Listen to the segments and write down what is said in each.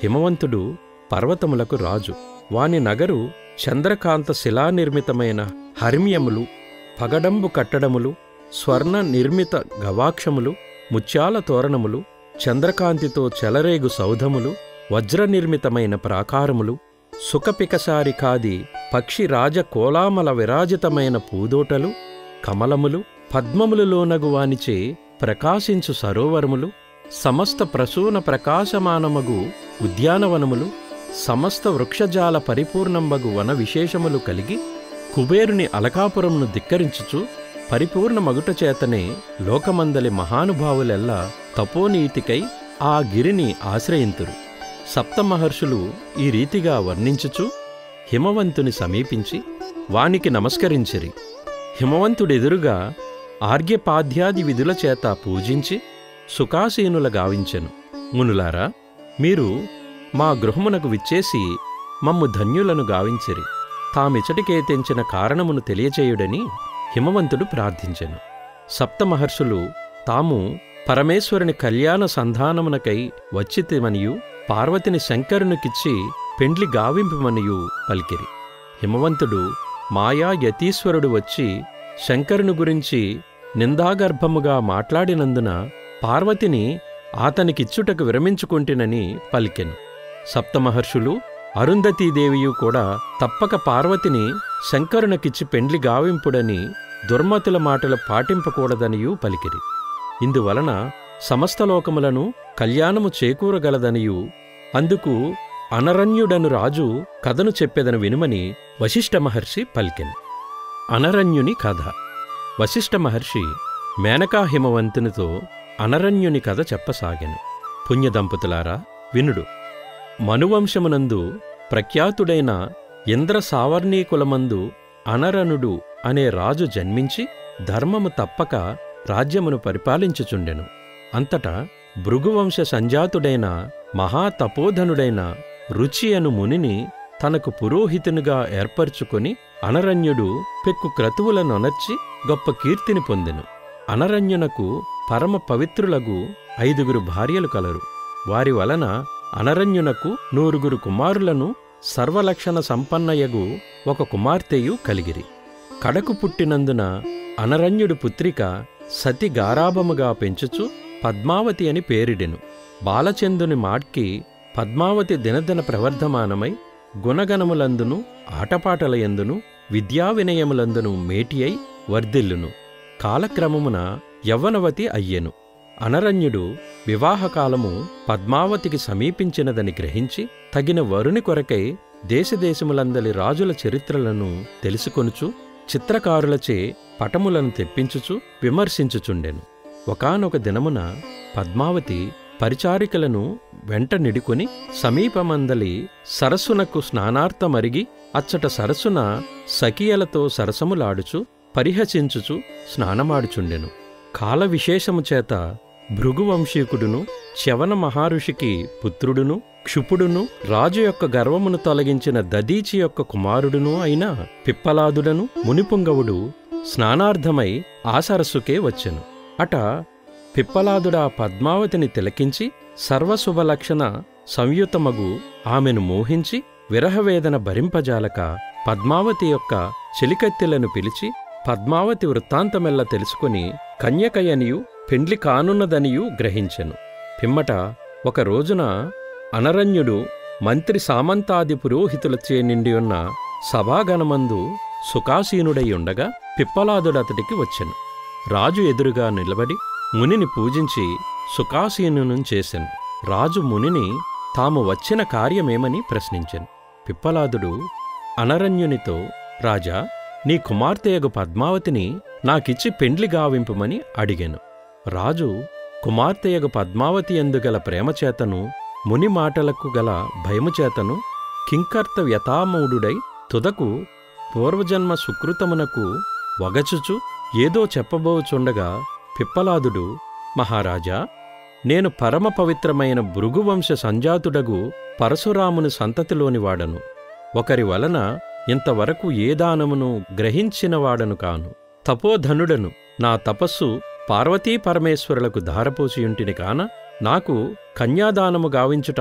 హిమవంతుడు పర్వతములకు రాజు వాని నగరు చంద్రకాంత శిలానిర్మితమైన హర్మ్యములు పగడంబు కట్టడములు స్వర్ణ నిర్మిత గవాక్షములు ముత్యాల తోరణములు చంద్రకాంతితో చెలరేగు సౌధములు వజ్రనిర్మితమైన ప్రాకారములు సుఖపికసారి కాది పక్షి రాజ కోలామల విరాజితమైన పూదోటలు కమలములు పద్మములలోనగు వానిచే ప్రకాశించు సరోవరములు సమస్త ప్రసూన ప్రకాశమానమగు ఉద్యానవనములు సమస్త వృక్షజాల పరిపూర్ణంబగు వన విశేషములు కలిగి కుబేరుని అలకాపురమును ధిక్కరించుచు పరిపూర్ణ మగుట చేతనే లోకమందలి మహానుభావులెల్లా తపోనీతికై ఆ గిరిని ఆశ్రయింతురు సప్తమహర్షులు ఈ రీతిగా వర్ణించుచు హిమవంతుని సమీపించి వానికి నమస్కరించిరి హిమవంతుడెదురుగా ఆర్ఘ్యపాధ్యాది విధుల చేత పూజించి సుఖాసీనుల గావించెను మునులారా మీరు మా గృహమునకు విచ్చేసి మమ్ము ధన్యులను గావించిరి తామిచటికే తెంచిన కారణమును తెలియచేయుడని హిమవంతుడు ప్రార్థించెను సప్తమహర్షులు తాము పరమేశ్వరుని కళ్యాణ సంధానమునకై వచ్చితిమనియు పార్వతిని శంకరునికిచ్చి పెండ్లి గావింపుమనియు పలికిరి హిమవంతుడు మాయా యతీశ్వరుడు వచ్చి శంకరుని గురించి నిందాగర్భముగా మాట్లాడినందున పార్వతిని ఆతనికిచ్చుటకు విరమించుకుంటునని పలికెను సప్తమహర్షులు అరుంధతీదేవియు కూడా తప్పక పార్వతిని శంకరునకిచ్చి పెండ్లి గావింపుడని దుర్మతుల మాటలు పాటింపకూడదనియూ పలికిరి ఇందువలన సమస్త లోకములను కళ్యాణము చేకూరగలదనియు అందుకు అనరణ్యుడను రాజు కథను చెప్పెదను వినుమని వశిష్ఠ మహర్షి పలికెను అనరణ్యుని కథ వశిష్ఠ మహర్షి మేనకా హిమవంతునితో అనరణ్యుని కథ చెప్పసాగెను పుణ్యదంపతులారా వినుడు మనువంశమునందు ప్రఖ్యాతుడైన ఇంద్ర సావర్ణీకులమందు అనరణుడు అనే రాజు జన్మించి ధర్మము తప్పక రాజ్యమును పరిపాలించుచుండెను అంతటా భృగువంశ సంజాతుడైన మహాతపోధనుడైన రుచి అను మునిని తనకు పురోహితునిగా ఏర్పరచుకొని అనరణ్యుడు పెక్కు క్రతువులనొనర్చి గొప్ప కీర్తిని పొందెను అనరణ్యునకు పరమ పవిత్రులగు ఐదుగురు భార్యలు కలరు వారి వలన అనరణ్యునకు నూరుగురు కుమారులను సర్వలక్షణ సంపన్నయగు ఒక కుమార్తెయు కలిగిరి కడకు పుట్టినందున అనరణ్యుడు పుత్రిక సతి గారాభముగా పెంచుచు పద్మావతి అని పేరిడెను బాలచందుని మాట్కి పద్మావతి దినదిన ప్రవర్ధమానమై గుణగణములందును ఆటపాటలయందును విద్యా వినయములందును మేటి అయి వర్ధిల్లును కాలక్రమమున యవ్వనవతి అయ్యెను అనరణ్యుడు వివాహకాలము పద్మావతికి సమీపించినదని గ్రహించి తగిన వరుని కొరకై దేశదేశములందలి రాజుల చరిత్రలను తెలుసుకొనుచు చిత్రకారులచే పటములను తెప్పించుచు విమర్శించుచుండెను ఒకానొక దినమున పద్మావతి పరిచారికలను వెంట నిడుకొని సమీపమందలి సరస్సునకు స్నానార్థమరిగి అచ్చట సరస్సున సఖియలతో సరసములాడుచు పరిహసించుచు స్నానమాడుచుండెను కాల విశేషము చేత భృగువంశీకుడును చ్యవన మహారుషికి పుత్రుడును క్షుపుడును రాజు యొక్క గర్వమును తొలగించిన దదీచి యొక్క కుమారుడును అయిన పిప్పలాదుడను మునిపుంగవుడు స్నానార్థమై ఆ సరస్సుకే వచ్చెను అట పిప్పలాదుడా పద్మావతిని తిలకించి సర్వశుభలక్షణ సంయుతమగు ఆమెను మోహించి విరహవేదన భరింపజాలక పద్మావతి యొక్క చెలికత్తెలను పిలిచి పద్మావతి వృత్తాంతమెల్ల తెలుసుకుని కన్యకయనియు పెండ్లి కానున్నదనియూ గ్రహించెను పిమ్మట ఒక రోజున అనరణ్యుడు మంత్రి సామంతాది పురోహితులచే నిండి ఉన్న సభాగణమందు సుఖాసీనుడై ఉండగా పిప్పలాదుడతడికి వచ్చెను రాజు ఎదురుగా నిలబడి మునిని పూజించి సుఖాసీనును చేసెను రాజు మునిని తాము వచ్చిన కార్యమేమని ప్రశ్నించెను పిప్పలాదుడు అనరణ్యునితో రాజా నీ కుమార్తెయగు పద్మావతిని నాకిచ్చి పెండ్లి గావింపుమని అడిగెను రాజు కుమార్తెయగు పద్మావతి ఎందుగల ప్రేమచేతను ముని మాటలకు గల భయముచేతను కింకర్త వ్యతామూఢుడై తుదకు పూర్వజన్మ సుకృతమునకు వగచుచు ఏదో చెప్పబోచుండగా పిప్పలాదుడు మహారాజా నేను పరమ పవిత్రమైన భృగువంశ సంజాతుడగు పరశురాముని సంతతిలోనివాడను ఒకరి వలన ఇంతవరకు ఏ దానమును గ్రహించినవాడను కాను తపోధనుడను నా తపస్సు పార్వతీ పరమేశ్వరులకు ధారపోసియుంటిని కాన నాకు కన్యాదానము గావించుట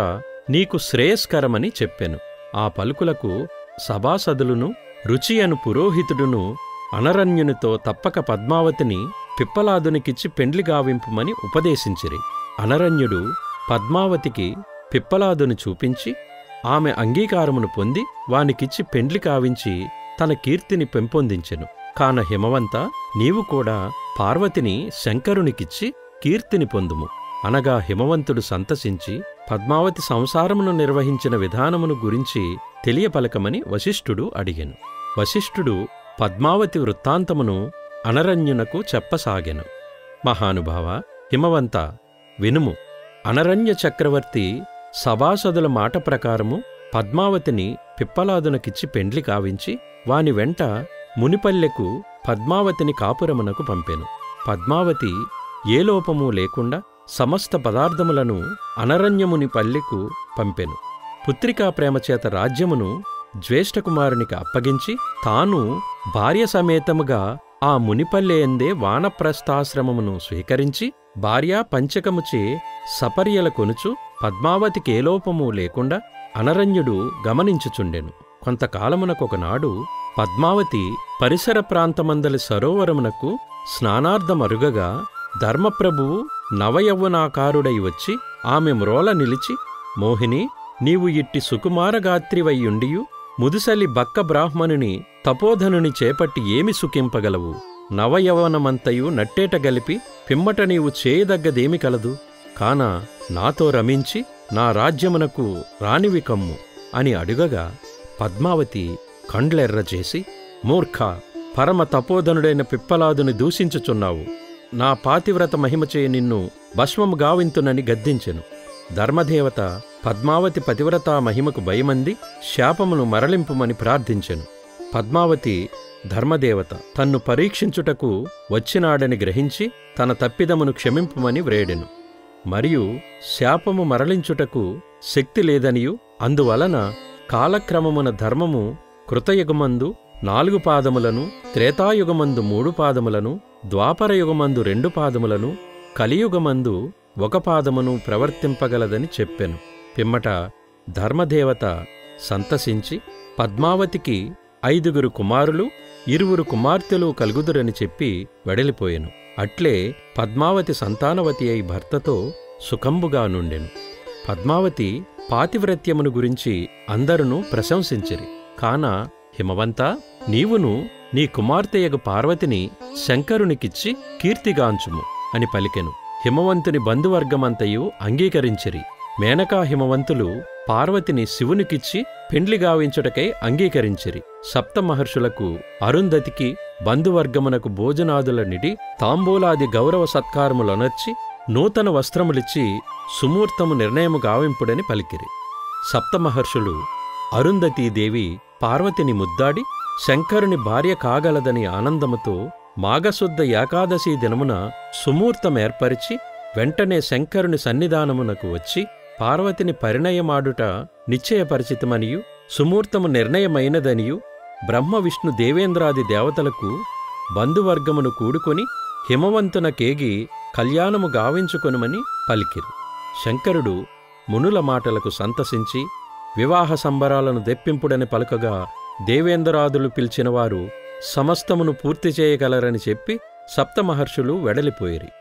నీకు శ్రేయస్కరమని చెప్పెను ఆ పలుకులకు సభాసదులును రుచి అను పురోహితుడును అనరణ్యునితో తప్పక పద్మావతిని పిప్పలాదునికిచ్చి పెండ్లి గావింపుమని ఉపదేశించిరి అనరణ్యుడు పద్మావతికి పిప్పలాదుని చూపించి ఆమె అంగీకారమును పొంది వానికిచ్చి పెండ్లి కావించి తన కీర్తిని పెంపొందించెను కాన హిమవంత నీవు కూడా పార్వతిని శంకరునికిచ్చి కీర్తిని పొందుము అనగా హిమవంతుడు సంతసించి పద్మావతి సంసారమును నిర్వహించిన విధానమును గురించి తెలియపలకమని వశిష్ఠుడు అడిగెను వశిష్ఠుడు పద్మావతి వృత్తాంతమును అనరణ్యునకు చెప్పసాగెను మహానుభావ హిమవంత వినుము అనరణ్య చక్రవర్తి సభాసదుల మాట ప్రకారము పద్మావతిని పిప్పలాదునకిచ్చి పెండ్లి కావించి వాని వెంట మునిపల్లెకు పద్మావతిని కాపురమునకు పంపెను పద్మావతి ఏ లోపము లేకుండా సమస్త పదార్థములను అనరణ్యముని పల్లెకు పంపెను పుత్రికా ప్రేమచేత రాజ్యమును జ్యేష్ఠకుమారునికి అప్పగించి తాను భార్య సమేతముగా ఆ మునిపల్లెయందే వానప్రస్థాశ్రమమును స్వీకరించి భార్యా పంచకముచే సపర్యల కొనుచు పద్మావతికేలోపము లేకుండా అనరణ్యుడు గమనించుచుండెను కొంతకాలమునకొకనాడు పద్మావతి పరిసర ప్రాంతమందలి సరోవరమునకు స్నానార్థమరుగగా ధర్మప్రభువు నవయవ్వనాకారుడై వచ్చి ఆమె మ్రోల నిలిచి మోహిని నీవు ఇట్టి సుకుమారగాత్రివయ్యుండియు ముదుసలి బక్క బ్రాహ్మణుని తపోధనుని చేపట్టి ఏమి సుఖింపగలవు నవయవనమంతయు నట్టేట గలిపి పిమ్మట నీవు చేయదగ్గదేమి కలదు కాన నాతో రమించి నా రాజ్యమునకు రానివి కమ్ము అని అడుగగా పద్మావతి కండ్లెర్రచేసి మూర్ఖ పరమ తపోధనుడైన పిప్పలాదుని దూషించుచున్నావు నా పాతివ్రత మహిమచే నిన్ను భస్మము గావింతునని గద్దించెను ధర్మదేవత పద్మావతి పతివ్రతా మహిమకు భయమంది శాపమును మరలింపుమని ప్రార్థించెను పద్మావతి ధర్మదేవత తన్ను పరీక్షించుటకు వచ్చినాడని గ్రహించి తన తప్పిదమును క్షమింపుమని వ్రేడెను మరియు శాపము మరలించుటకు శక్తి లేదనియు అందువలన కాలక్రమమున ధర్మము కృతయుగమందు నాలుగు పాదములను త్రేతాయుగమందు మూడు పాదములను ద్వాపరయుగమందు రెండు పాదములను కలియుగమందు ఒక పాదమును ప్రవర్తింపగలదని చెప్పెను పిమ్మట ధర్మదేవత సంతసించి పద్మావతికి ఐదుగురు కుమారులు ఇరువురు కుమార్తెలు కలుగుదురని చెప్పి వెడలిపోయెను అట్లే పద్మావతి సంతానవతి అయి భర్తతో సుఖంబుగా నుండెను పద్మావతి పాతివ్రత్యమును గురించి అందరును ప్రశంసించిరి కాన హిమవంత నీవును నీ కుమార్తెయగు పార్వతిని శంకరునికిచ్చి కీర్తిగాంచుము అని పలికెను హిమవంతుని బంధువర్గమంతయు అంగీకరించిరి మేనకా హిమవంతులు పార్వతిని శివునికిచ్చి పెండ్లి గావించుటకై అంగీకరించిరి సప్త మహర్షులకు అరుంధతికి బంధువర్గమునకు భోజనాదుల నిడి తాంబూలాది గౌరవ సత్కారములొనర్చి నూతన వస్త్రములిచ్చి సుమూర్తము నిర్ణయము గావింపుడని పలికిరి సప్తమహర్షులు అరుంధతీదేవి పార్వతిని ముద్దాడి శంకరుని భార్య కాగలదని ఆనందముతో మాఘశుద్ధ ఏకాదశి దినమున సుమూర్తమేర్పరిచి వెంటనే శంకరుని సన్నిధానమునకు వచ్చి పార్వతిని పరిణయమాడుట నిశ్చయపరిచితమనియు సుమూర్తము నిర్ణయమైనదనియు బ్రహ్మ విష్ణు దేవేంద్రాది దేవతలకు బంధువర్గమును కూడుకొని హిమవంతున కేగి కళ్యాణము గావించుకొనుమని పలికిరు శంకరుడు మునుల మాటలకు సంతసించి వివాహ సంబరాలను దెప్పింపుడని పలుకగా దేవేంద్రాదులు పిలిచినవారు సమస్తమును పూర్తి చేయగలరని చెప్పి సప్తమహర్షులు వెడలిపోయిరి